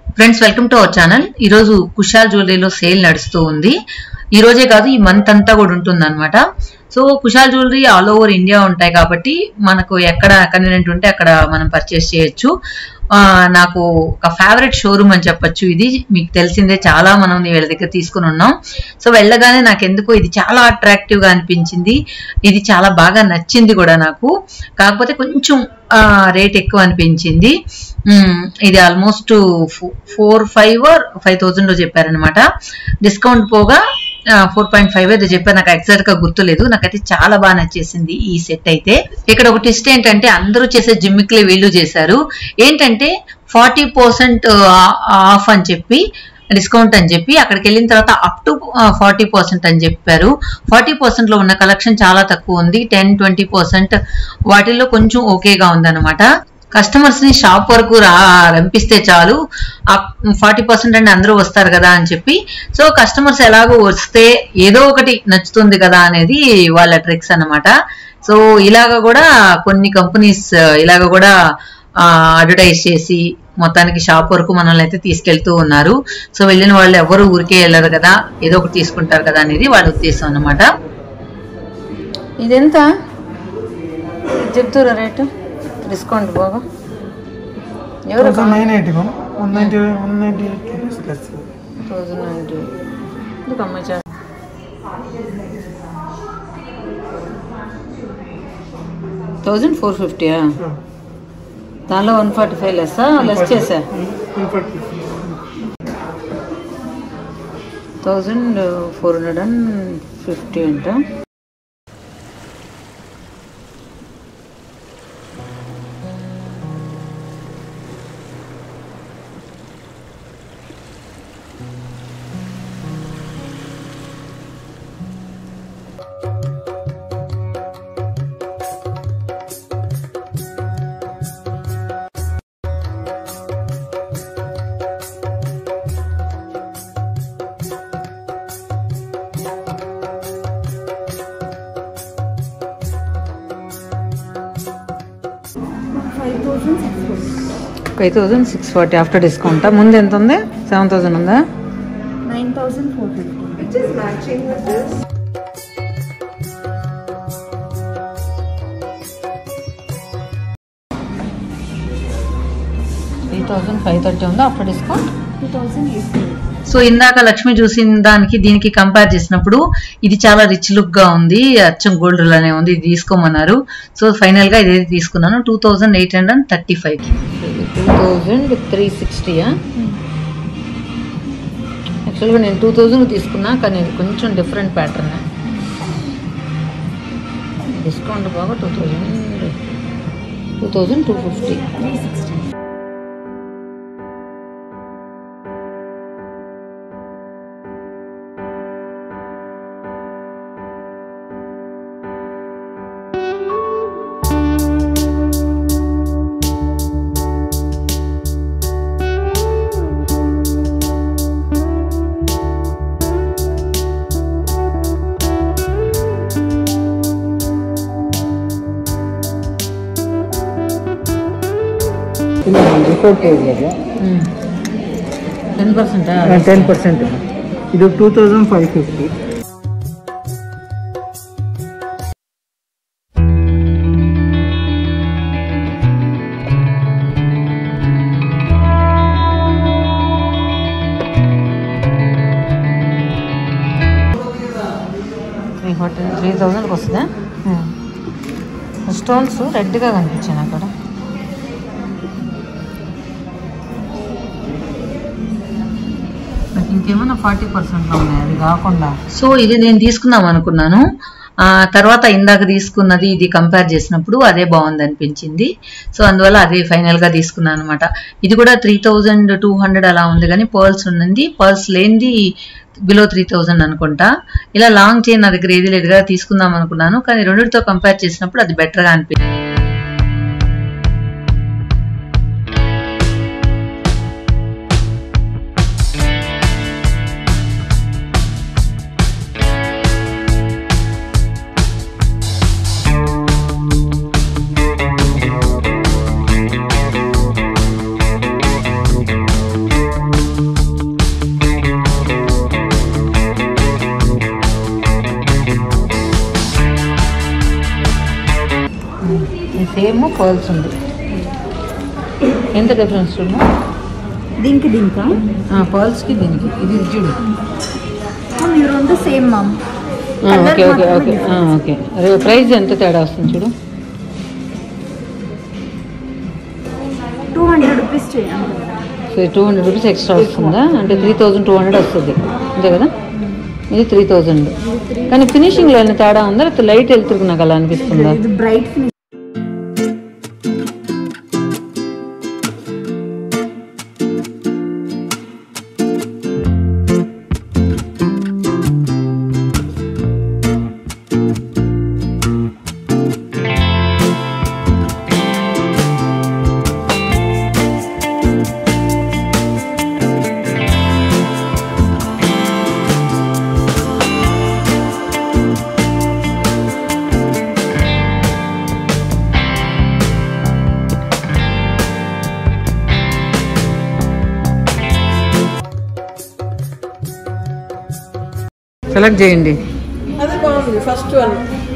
Friends welcome to our channel ఈరోజు Kushal జ్యువెలరీలో sale నడుస్తూ ఉంది ఈ రోజే కాదు ఈ మంత్ అంతా కూడా ఉంటుంది అనమాట so Kushal jewellery all over India ఉంటాయి కాబట్టి మనకు ఎక్కడ కన్వీనియంట్ ఉంటే అక్కడ మనం పర్చేస్ చేయొచ్చు ఆ, నాకు ఒక ఫేవరెట్ షోరూమ్ అని చెప్పొచ్చు ఇది మీకు తెలిసిందే చాలా మనం వీళ్ళ దగ్గర తీసుకుని ఉన్నాం సో వెళ్ళగానే నాకు ఎందుకో ఇది చాలా అట్రాక్టివ్ గా అనిపించింది ఇది చాలా బాగా నచ్చింది కూడా నాకు కాకపోతే కొంచెం రేట్ ఎక్కువ అనిపించింది మ్మ్, ఇది almost four five five thousand లో చెప్పారనమాట డిస్కౌంట్ పోగా ఫోర్ పాయింట్ ఫైవ్ అయితే చెప్పారు నాకు ఎగ్జాక్ట్ గా గుర్తులేదు నాకైతే చాలా బాగా నచ్చేసింది ఈ సెట్ అయితే ఇక్కడ ఒక ట్విస్ట్ ఏంటంటే అందరూ చేసే జిమ్మిక్లే వీళ్ళు చేశారు ఏంటంటే ఫార్టీ పర్సెంట్ ఆఫ్ అని చెప్పి డిస్కౌంట్ అని చెప్పి అక్కడికి వెళ్ళిన తర్వాత అప్ టు ఫార్టీ పర్సెంట్ అని చెప్పారు ఫార్టీ పర్సెంట్ లో ఉన్న కలెక్షన్ చాలా తక్కువ ఉంది టెన్ ట్వంటీ పర్సెంట్ వాటిల్లో కొంచెం ఓకేగా ఉందన్నమాట కస్టమర్స్ ని షాప్ వరకు రా రంపిస్తే చాలు ఫార్టీ పర్సెంట్ అంటే అందరూ వస్తారు కదా అని చెప్పి సో కస్టమర్స్ ఎలాగో వస్తే ఏదో ఒకటి నచ్చుతుంది కదా అనేది వాళ్ళ ట్రిక్స్ అన్నమాట సో ఇలాగ కూడా కొన్ని కంపెనీస్ ఇలాగ కూడా అడ్వర్టైజ్ చేసి మొత్తానికి షాప్ వరకు మనల్ని అయితే తీసుకెళ్తూ ఉన్నారు సో వెళ్ళిన వాళ్ళు ఎవరు ఊరికే వెళ్ళరు కదా ఏదో ఒకటి తీసుకుంటారు కదా అనేది వాళ్ళ ఉద్దేశం అన్నమాట ఇదెంత చెప్తారా రేటు డిస్కౌంట్ బాగా ఎవరు thousand nine eighty ma'am one ninety one ninety eight rupees less thousand ninety ఎందుకు అమ్మాయి చా థౌజండ్ ఫోర్ ఫిఫ్టీయా దానిలో వన్ ఫార్టీ ఫైవ్ లెస్సా లెస్ చేసా thousand four hundred and fifty అంట five thousand six forty after discount ముందు ఎంత ఉంది సెవెన్ థౌజండ్ ఉందా nine thousand four fifty which is matching with this three thousand five thirty ఉందా after discount two thousand eight so ఇందాక లక్ష్మి చూసిన దానికి దీనికి కంపేర్ చేసినప్పుడు ఇది చాలా రిచ్ లుక్ గా ఉంది అచ్చం గోల్డ్ లానే ఉంది ఇది తీసుకోమన్నారు సో ఫైనల్ గా ఇదే తీసుకున్నాను two thousand eight hundred and thirty five two thousand three సిక్స్టీయా యాక్చువల్గా నేను టూ థౌజండ్ తీసుకున్నా కానీ ఇది కొంచెం డిఫరెంట్ ప్యాటర్న్ డిస్కౌంట్ బాగా two thousand two thousand two fifty three sixty report కదా టెన్ పర్సెంటా టెన్ పర్సెంట్ ఇది two thousand five fifty three forty three థౌజండ్కి వస్తుందా స్టోన్స్ రెడ్గా కనిపించాను అక్కడ ఇంకేమైనా ఫార్టీ పర్సెంట్లో ఉన్నాయి అది కాకుండా సో ఇది నేను తీసుకుందాం అనుకున్నాను ఆ తర్వాత ఇందాక తీసుకున్నది ఇది కంపేర్ చేసినప్పుడు అదే బాగుంది అనిపించింది సో అందువల్ల అదే ఫైనల్ గా తీసుకున్నాను అనమాట ఇది కూడా త్రీ థౌజండ్ టూ హండ్రెడ్ అలా ఉంది కానీ పర్ల్స్ ఉన్నది పర్ల్స్ లేనిది బిలో త్రీ థౌజండ్ అనుకుంటా ఇలా లాంగ్ చైన్ నా దగ్గర ఏది లేదుగా తీసుకుందాం అనుకున్నాను కానీ రెండిటితో కంపేర్ చేసినప్పుడు అది బెటర్ గా అనిపించింది ఏమో పర్ల్స్ ఉంది ఎంత డిఫరెన్స్ చూడు దీనికి దీనికా పర్ల్స్కి దీనికి ఇది చూడు ఇవి రెండు సేమ్ మ్యామ్ ఆ, ఓకే ఓకే ఓకే ఆ, ఓకే అదే ప్రైస్ ఎంత తేడా వస్తుంది చూడు టూ హండ్రెడ్ రూపీస్ చేయండి so two hundred rupees extra వస్తుందా అంటే త్రీ థౌజండ్ టూ హండ్రెడ్ వస్తుంది అంతే కదా ఇది త్రీ థౌజండ్ కానీ ఫినిషింగ్లో ఏమైనా తేడా ఉందా లేకపోతే లైట్ వెళ్తురు నాకు అలా అనిపిస్తుందా ఇది బ్రైట్ ఫినిష్ సెలెక్ట్ చేయండి అది బాగుంది ఫస్ట్ వన్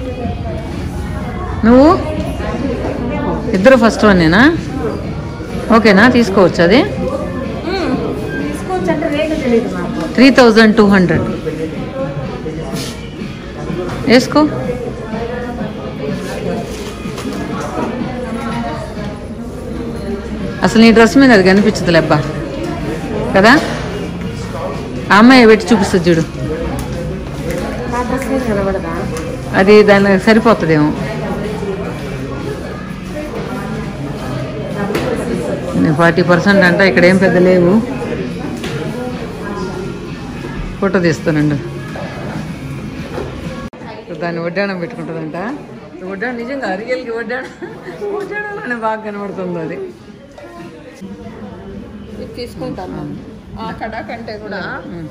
నువ్వు ఇద్దరు ఫస్ట్ వన్నేనా ఓకేనా తీసుకోవచ్చు అది తీసుకోవచ్చు అంటే రేట్ తెలియదు నాకు త్రీ థౌజండ్ టూ హండ్రెడ్ వేసుకో అసలు నీ డ్రెస్ మీద అది కనిపించదులే అబ్బా కదా ఆ అమ్మాయి పెట్టి చూపిస్తుంది చూడు నా డ్రెస్ మీద కనబడదా అది దానికి సరిపోతుందేమో ఫార్టీ పర్సెంట్ అంట ఇక్కడ ఏం పెద్ద లేవు ఫోటో తీస్తానండి దాన్ని వడ్డాణం పెట్టుకుంటుందంట వడ్డాణం నిజంగా రియల్కి వడ్డాణం వడ్డాణంలోనే బాగా కనబడుతుంది అది ఇది తీసుకుంటాను ఆ కడ కంటే కూడా ఉమ్.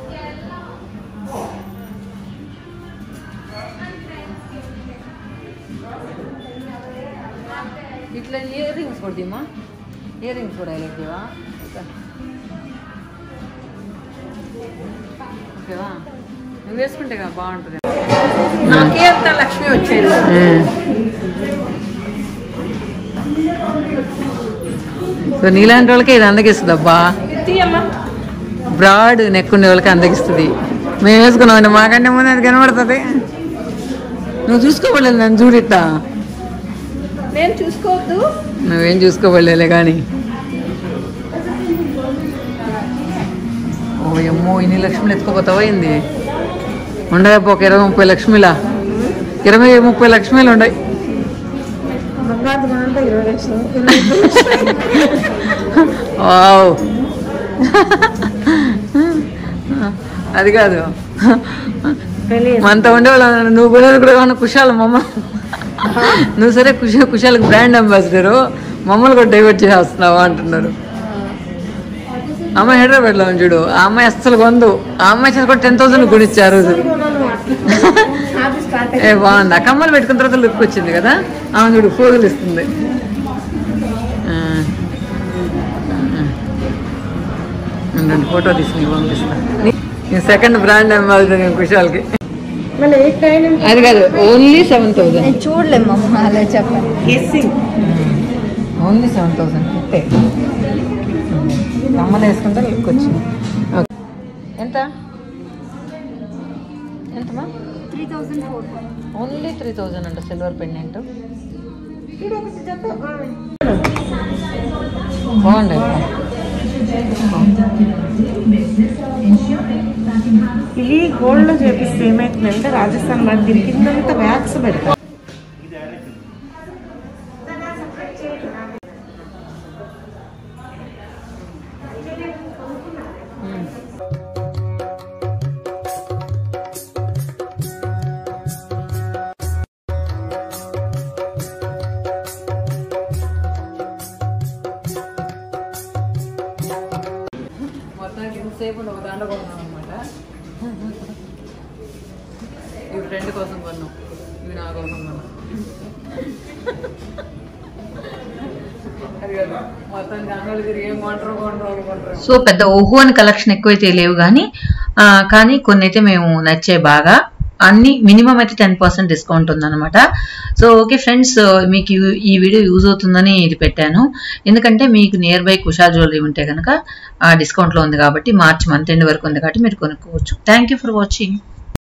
ఇట్లా ఇయర్ రింగ్స్ కొడుతీమా ఇయర్ రింగ్స్ కూడా ఎలక్టివా ఓకేవా నువ్వు వేసుకుంటే కదా బాగుంటుంది నాకే అంత లక్ష్మి వచ్చేది సో నీలాంటి వాళ్ళకి ఇది అందగిస్తుంది అబ్బా తీయమ్మా బ్రాడ్ నెక్ ఉండే వాళ్ళకి అందగిస్తుంది మేము వేసుకున్నామండి మాకంటే ముందు అది కనబడుతుంది నువ్వు చూసుకోబడలేదు నన్ను చూడిట్టా నేను చూసుకోవద్దు నువ్వేం చూసుకోబడలేలే కానీ ఓ అమ్మో ఇన్ని లక్ష్మిలు ఎత్తుకోపోతావా ఏంది ఉండగా ఒక ఇరవై ముప్పై లక్ష్మిలా ఇరవై ముప్పై లక్ష్మిలు ఉండయి బంగారు కొనంటే ఇరవై లక్షలు వావ్ అది కాదు మనతో ఉండేవాళ్ళు నువ్వు కొనేది కూడా ఏమన్నా కుషాల మమ్మ నువ్వు సరే కుష కుషాలకు బ్రాండ్ అంబాసిడరు మమ్మల్ని కూడా డైవర్ట్ చేస్తున్నావా అంటున్నారు అమ్మాయి హైదరాబాద్లో ఉంది చూడు ఆ అమ్మాయి అస్సలు కొందు ఆ అమ్మాయి చేత కూడా టెన్ థౌసండ్ కొనిచ్చా ఆ రోజు అది స్టార్ట్ ఏ బాగుంది ఆ కమ్మలు పెట్టుకున్న తర్వాత లుక్ వచ్చింది కదా ఆమె చూడు పోగులు ఇస్తుంది ఆ. ఉండండి ఫోటో తీసి నీకు పంపిస్తా నీ సెకండ్ బ్రాండ్ అంబాసిడర్ నేను కుషాల్కి మళ్ళీ ఏ టైం అది కాదు ఓన్లీ సెవెన్ థౌసండ్ నేను చూడలేమ్మా అలా చెప్పండి గెస్సింగ్ ఓన్లీ సెవెన్ థౌసండ్ అంతే కమ్మలు వేసుకుంటే లుక్ వచ్చింది ఓకే. ఎంత ఎంతమా three thousand four only three thousand అంట సిల్వర్ పెండెంట్ బాగుండే ఇవి గోల్డ్ లో చేపిస్తే ఏమైతుందంటే రాజస్థాన్ మరి దీని కిందంతా వ్యాక్స్ పెడతారు మొత్తానికి ఇంతసేపు ఒక దాంట్లో కొన్నాం అనమాట ఇవి ఫ్రెండ్ కోసం కొన్నాం ఇవి నా కోసం కొన్నాం అది కాదు మొత్తానికి అంగళ్ళు తిరిగి ఏం కొంటారు కొంటారు కొంటారు సో పెద్ద ఓహో అని కలెక్షన్ ఎక్కువైతే లేవు కానీ ఆ, కానీ కొన్ని అయితే మేము నచ్చాయి బాగా అన్ని మినిమం అయితే టెన్ పర్సెంట్ డిస్కౌంట్ ఉందన్నమాట సో ఓకే ఫ్రెండ్స్ మీకు ఈ- ఈ వీడియో యూజ్ అవుతుందని ఇది పెట్టాను ఎందుకంటే మీకు నియర్ బై కుషాల్ జ్యువెలరీ ఉంటే కనుక ఆ డిస్కౌంట్లో ఉంది కాబట్టి మార్చ్ మంత్ ఎండ్ వరకు ఉంది కాబట్టి మీరు కొనుక్కోవచ్చు థ్యాంక్ యూ ఫర్ వాచింగ్